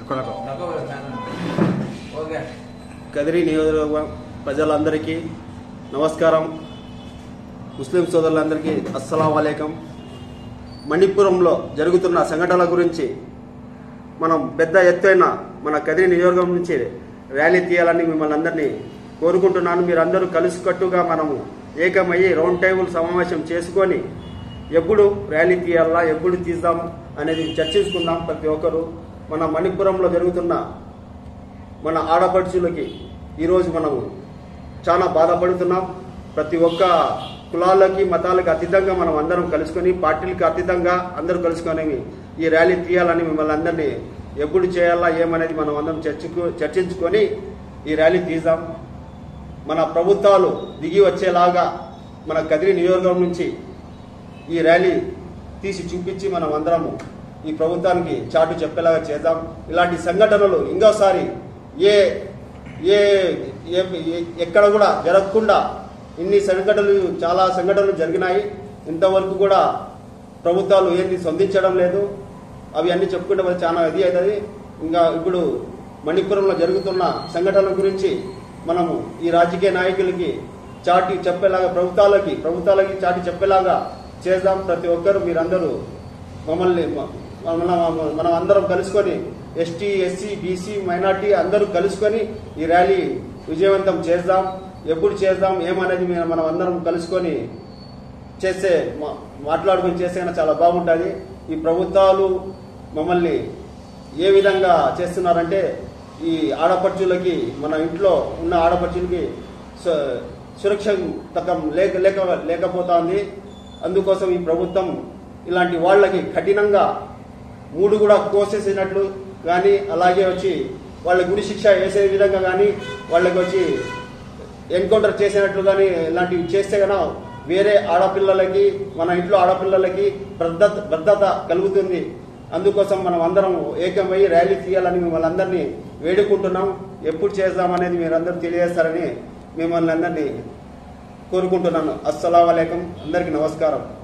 కొరకు ఓకే కదిరి నియోజకవర్గ ప్రజలందరికీ నమస్కారం ముస్లిం సోదరులందరికీ అస్సలం వాలేకం మణిపురంలో జరుగుతున్న సంఘటనల గురించి మనం పెద్ద ఎత్తైన మన కదిరి నియోజకవర్గం నుంచి ర్యాలీ తీయాలని మిమ్మల్ని అందరినీ కోరుకుంటున్నాను మీరందరూ కలిసికట్టుగా మనము ఏకమయ్యి రౌండ్ టేబుల్ సమావేశం చేసుకొని ఎప్పుడు ర్యాలీ తీయాలా ఎప్పుడు తీద్దాం అనేది చర్చించుకుందాం ప్రతి ఒక్కరు మన మణిపురంలో జరుగుతున్న మన ఆడపడుచులకి ఈరోజు మనము చాలా బాధపడుతున్నాం ప్రతి ఒక్క కులాలకి మతాలకి అతీతంగా మనం అందరం కలుసుకొని పార్టీలకి అతీతంగా అందరూ కలుసుకొని ఈ ర్యాలీ తీయాలని మిమ్మల్ని అందరినీ ఎప్పుడు చేయాలా ఏమనేది మనం అందరం చర్చకు చర్చించుకొని ఈ ర్యాలీ తీద్దాం మన ప్రభుత్వాలు దిగి వచ్చేలాగా మన కదిరి నియోజకవర్గం నుంచి ఈ ర్యాలీ తీసి చూపించి మనం అందరము ఈ ప్రభుత్వానికి చాటు చెప్పేలాగా చేద్దాం ఇలాంటి సంఘటనలు ఇంకోసారి ఏ ఏ ఏ- ఏ- ఎక్కడ కూడా జరగకుండా ఇన్ని సంఘటనలు చాలా సంఘటనలు జరిగినాయి ఇంతవరకు కూడా ప్రభుత్వాలు ఏంది స్పందించడం లేదు అవి అన్ని చెప్పుకుంటే మరి చాలా ఇది అవుతుంది ఇంకా ఇప్పుడు మణిపురంలో జరుగుతున్న సంఘటనల గురించి మనము ఈ రాజకీయ నాయకులకి చాటి చెప్పేలాగా ప్రభుత్వాలకి ప్రభుత్వాలకి చాటి చెప్పేలాగా చేద్దాం ప్రతి ఒక్కరు మీరందరూ మమ్మల్ని మ- మన మనం అందరం కలుసుకొని ఎస్టీ ఎస్సీ బీసీ మైనార్టీ అందరూ కలుసుకొని ఈ ర్యాలీ విజయవంతం చేద్దాం ఎప్పుడు చేద్దాం ఏమనేది మేము మనం అందరం కలుసుకొని చేస్తే మా- మాట్లాడుకొని చేస్తే కనుక చాలా బాగుంటుంది ఈ ప్రభుత్వాలు మమ్మల్ని ఏ విధంగా చేస్తున్నారంటే ఈ ఆడపడుచులకి మన ఇంట్లో ఉన్న ఆడపడుచులకి సు- సురక్షితకం లేక లేక లేకపోతుంది అందుకోసం ఈ ప్రభుత్వం ఇలాంటి వాళ్ళకి కఠినంగా మూడు కూడా కోసేసినట్లు కానీ అలాగే వచ్చి వాళ్ళ గురి శిక్ష వేసే విధంగా కానీ వాళ్ళకి వచ్చి ఎన్కౌంటర్ చేసినట్లు కానీ ఇలాంటివి చేస్తే కనుక వేరే ఆడపిల్లలకి మన ఇంట్లో ఆడపిల్లలకి భద్రత భద్రత కలుగుతుంది అందుకోసం మనం అందరం ఏకమై ర్యాలీ తీయాలని మిమ్మల్ని అందరినీ వేడుకుంటున్నాం ఎప్పుడు చేద్దామనేది మీరందరూ తెలియజేస్తారని మిమ్మల్ని అందరినీ కోరుకుంటున్నాను అస్సలం అందరికీ నమస్కారం